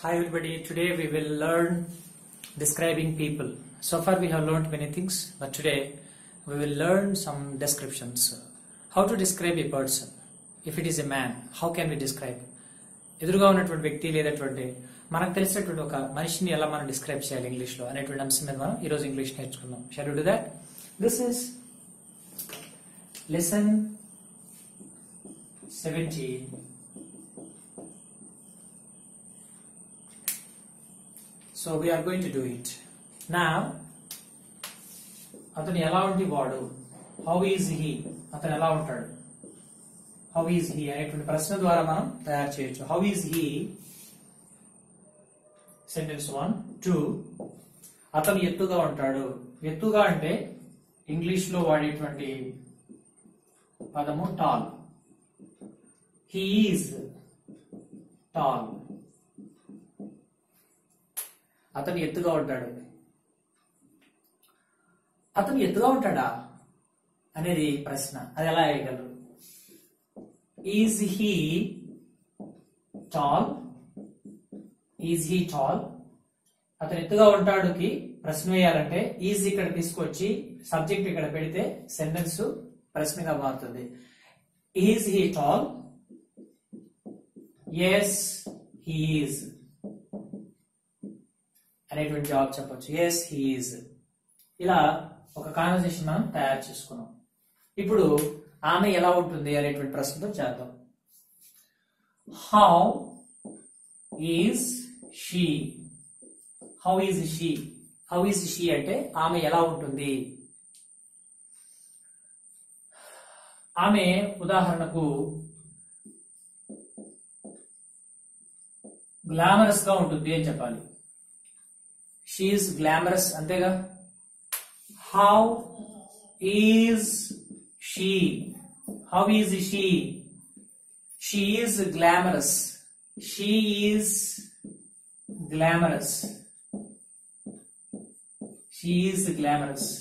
Hi everybody, today we will learn describing people. So far we have learned many things, but today we will learn some descriptions. How to describe a person. If it is a man, how can we describe? ఎదురుగా ఉన్నటువంటి వ్యక్తి లేదటువంటి మనకు తెలిసినటువంటి ఒక మనిషిని ఎలా మనం describe చేయాలి ఇంగ్లీష్ లో అనేటువంటి అంశం మీద మనం ఈరోజు ఇంగ్లీష్ నేర్చుకుందాం shall do that this is lesson seventeen so we are going to do it నా అతను ఎలా ఉండి వాడు హౌ ఈజ్ హీ అతను ఎలా ఉంటాడు హౌ ఈజ్ హీ అనేటువంటి ప్రశ్న ద్వారా మనం తయారు చేయొచ్చు how is he sentence one two అతను ఎత్తుగా ఉంటాడు ఎత్తుగా అంటే ఇంగ్లీష్ లో వాడేటువంటి పదము టాల్ హీ ఈజ్ టాల్ అతను ఎత్తుగా ఉంటాడు అతను ఎత్తుగా ఉంటాడా అనేది ప్రశ్న అది ఎలా వేయగలరు is he tall is he tall అతను ఎత్తుగా ఉంటాడుకి ప్రశ్న వేయాలంటే ఈజ్ ఇక్కడ తీసుకొచ్చి సబ్జెక్ట్ ఇక్కడ పెడితే సెంటెన్స్ ప్రశ్నగా మారుతుంది is he tall yes he is అనేటువంటి జవాబు చెప్పొచ్చు ఎస్ హీఈస్ ఇలా ఒక కాన్వర్సేషన్ మనం తయారు చేసుకున్నాం ఇప్పుడు ఆమె ఎలా ఉంటుంది అనేటువంటి ప్రశ్నతో చేద్దాం how is she how is she how is she అంటే ఆమె ఎలా ఉంటుంది ఆమె ఉదాహరణకు గ్లామరస్ గా ఉంటుంది అని చెప్పాలి షీఈస్ గ్లామరస్ అంతేగా how is she how is she she is glamorous she is glamorous she is glamorous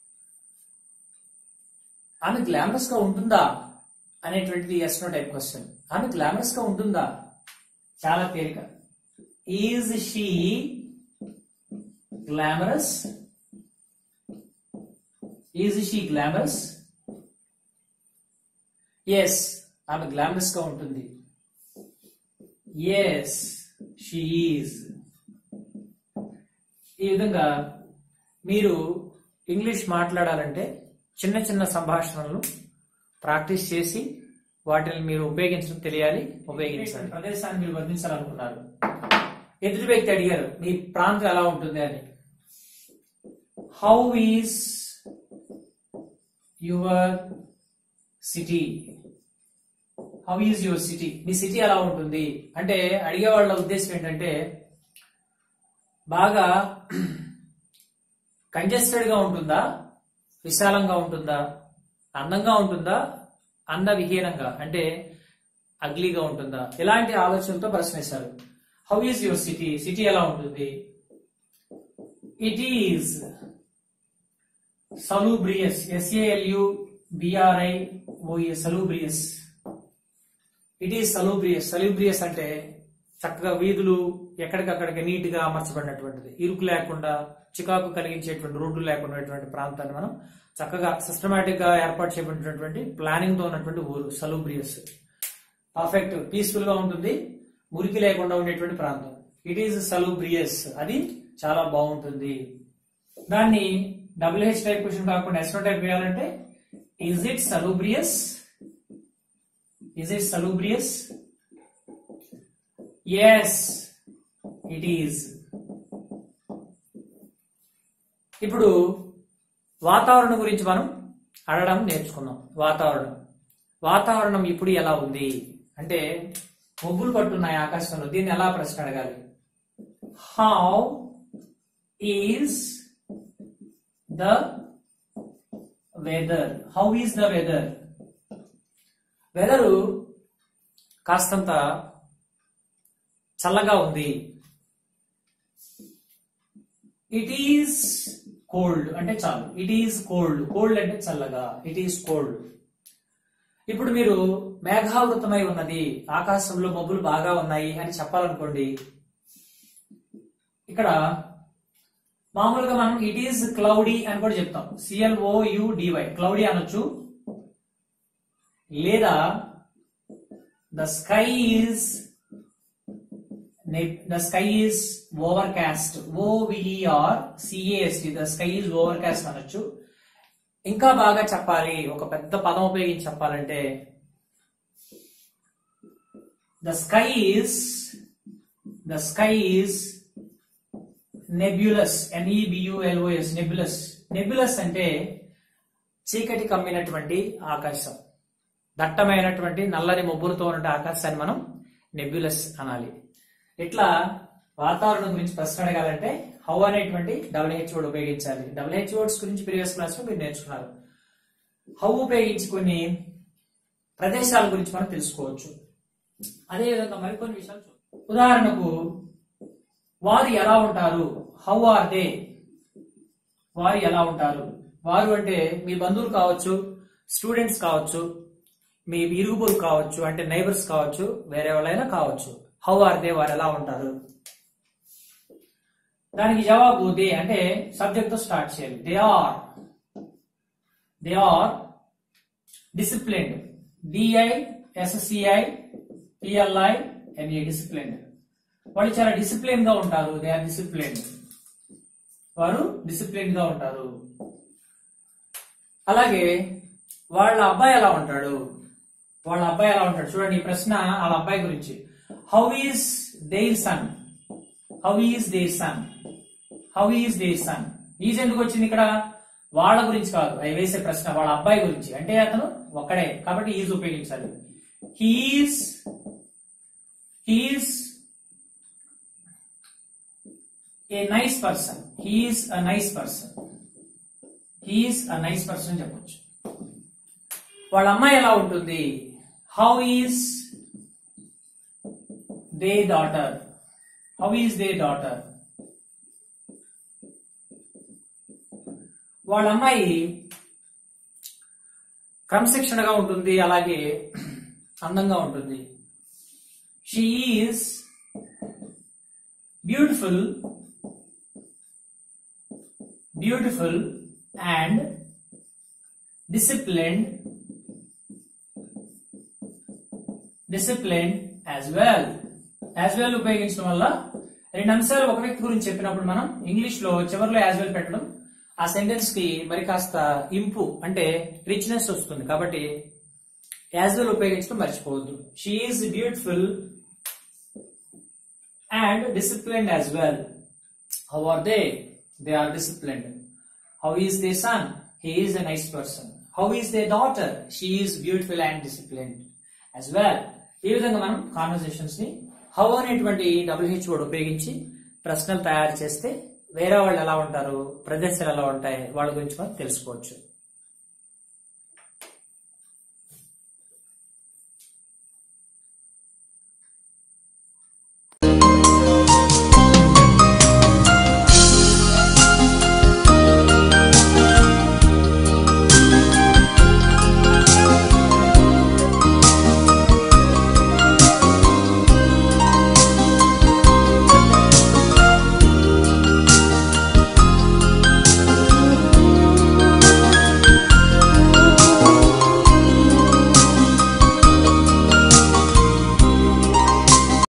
ఆమె గ్లామరస్ గా ఉంటుందా అనేటువంటిది ఎస్ నో టైప్ క్వశ్చన్ ఆమె గ్లామరస్ గా ఉంటుందా చాలా తేలిక is she glamorous is she glamorous yes ఆమె గ్లామరస్ గా ఉంటుంది ఎస్ షీఈస్ ఈ విధంగా మీరు ఇంగ్లీష్ మాట్లాడాలంటే చిన్న చిన్న సంభాషణలను ప్రాక్టీస్ చేసి వాటిని మీరు ఉపయోగించడం తెలియాలి ఉపయోగించాలి ప్రదేశాన్ని మీరు వర్ణించాలనుకున్నారు ఎదుటి వ్యక్తి అడిగారు మీ ప్రాంతం ఎలా ఉంటుంది అని how is your city how is your city మీ సిటీ ఎలా ఉంటుంది అంటే అడిగే వాళ్ళ ఉద్దేశం ఏంటంటే బాగా కంజెస్టెడ్ గా ఉంటుందా విశాలంగా ఉంటుందా అందంగా ఉంటుందా అందవిహీనంగా అంటే అగ్లీగా ఉంటుందా ఇలాంటి ఆలోచనలతో ప్రశ్నిస్తారు how is your city city ఎలా ఉంటుంది it is salubrious S A L U B R I O U salubrious it is salubrious salubrious అంటే చక్కగా వీధులు ఎక్కడికక్కడికి నీట్ గా అమర్చబడినటువంటిది ఇరుకు లేకుండా చికాకు కలిగించేటువంటి రోడ్లు లేకున్నటువంటి ప్రాంతాన్ని మనం చక్కగా సిస్టమేటిక్ గా ఏర్పాటు చేయబడినటువంటి ప్లానింగ్ తో ఉన్నటువంటి ఊరు సలూబ్రియస్ పర్ఫెక్ట్ పీస్ఫుల్ గా ఉంటుంది మురికి లేకుండా ఉండేటువంటి ప్రాంతం ఇట్ ఈస్ సలూబ్రియస్ అది చాలా బాగుంటుంది దాన్ని డబ్ల్యూహెచ్ టైప్ క్వశ్చన్ కాకుండా ఎస్ఓ టైప్ వేయాలంటే is it salubrious is it salubrious yes it is ఇప్పుడు వాతావరణం గురించి మనం అడగడం నేర్చుకుందాం వాతావరణం వాతావరణం ఇప్పుడు ఎలా ఉంది అంటే మబ్బులు పట్టున్నాయి ఆకాశంలో దీన్ని ఎలా ప్రశ్న అడగాలి how is the weather how is the weather weather కాస్తంత చల్లగా ఉంది ఇట్ ఈస్ కోల్డ్ అంటే చాలు ఇట్ ఈస్ కోల్డ్ కోల్డ్ అంటే చల్లగా ఇట్ ఈస్ కోల్డ్ ఇప్పుడు మీరు మేఘావృతమై ఉన్నది ఆకాశంలో మబ్బులు బాగా ఉన్నాయి అని చెప్పాలనుకోండి ఇక్కడ మామూలుగా మనం ఇట్ ఈస్ క్లౌడీ అని కూడా చెప్తాం సిఎల్ఓ డివై క్లౌడీ అనొచ్చు లేదా the sky is the sky is over cost ఓవిఈఆర్ సిఏఎస్టి the sky is over cost అనొచ్చు ఇంకా బాగా చెప్పాలి ఒక పెద్ద పదం ఉపయోగించి చెప్పాలంటే the sky is the sky is nebulous ఎన్ఈబియుఎల్ఓఎస్ nebulous nebulous అంటే చీకటి కమ్మినటువంటి ఆకాశం దట్టమైనటువంటి నల్లని మొబ్బులతో ఉన్న ఆకాశాన్ని మనం నెబ్యులస్ అనాలి ఇట్లా వాతావరణం గురించి ప్రశ్న అడగాలంటే హౌ అనేటువంటి డబ్ల్యూహెచ్ వర్డ్ ఉపయోగించాలి డబ్ల్యూహెచ్ వర్డ్స్ గురించి ప్రీవియస్ క్లాస్ లో మీరు నేర్చుకున్నారు హౌ ఉపయోగించి కొన్ని ప్రదేశాల గురించి మనం తెలుసుకోవచ్చు అదేవిధంగా మరికొన్ని విషయాలు చూద్దాం. ఉదాహరణకు వారు ఎలా ఉంటారు హౌ ఆర్ దే వారు ఎలా ఉంటారు వారు అంటే మీ బంధువులు కావచ్చు స్టూడెంట్స్ కావచ్చు మీ ఇరుగుబురు కావచ్చు అంటే నైబర్స్ కావచ్చు వేరే వాళ్ళైనా కావచ్చు హౌ ఆర్ దే వారు ఎలా ఉంటారు దానికి జవాబు దే అంటే సబ్జెక్ట్ తో స్టార్ట్ చేయాలి they are they are disciplined D I S C I P L I N E disciplined వాళ్ళు చాలా డిసిప్లిన్ గా ఉంటారు దే ఆర్ డిసిప్లిన్ వారు డిసిప్లిన్ గా ఉంటారు అలాగే వాళ్ళ అబ్బాయి ఎలా ఉంటాడు వాళ్ళ అబ్బాయి ఎలా ఉంటాడు చూడండి ఈ ప్రశ్న వాళ్ళ అబ్బాయి గురించి how is their son how is their son how is their son is ఎందుకు వచ్చింది ఇక్కడ వాళ్ళ గురించి కాదు అవి వేసే ప్రశ్న వాళ్ళ అబ్బాయి గురించి అంటే అతను ఒక్కడే కాబట్టి ఈజ్ ఉపయోగించాలి he's he's a nice person he is a nice person he is a nice person చెప్పొచ్చు వాళ్ళ అమ్మాయి ఎలా ఉంటుంది how is the daughter how is the daughter వాళ్ళ అమ్మాయి క్రమశిక్షణగా ఉంటుంది అలాగే అందంగా ఉంటుంది she is beautiful beautiful and disciplined discipline as well as well ఉపయోగించడం వల్ల రెండు అంశాలు ఒక వ్యక్తి గురించి చెప్పినప్పుడు మనం ఇంగ్లీష్ లో చివరిలో యాజ్ వెల్ పెట్టడం ఆ సెంటెన్స్ కి మరి కాస్త ఇంపు అంటే రిచ్నెస్ వస్తుంది కాబట్టి యాజ్ వెల్ ఉపయోగించడం మర్చిపోవద్దు she is beautiful and disciplined as well how are they they are disciplined how is the son he is a nice person how is the daughter she is beautiful and disciplined as well ఈ విధంగా మనం conversations ని how అనేటువంటి W H word ఉపయోగించి ప్రశ్నలు తయారు చేస్తే వేరే వాళ్ళు ఎలా ఉంటారు ప్రదేశాలు ఎలా ఉంటాయి వాళ్ళ గురించి మనం తెలుసుకోవచ్చు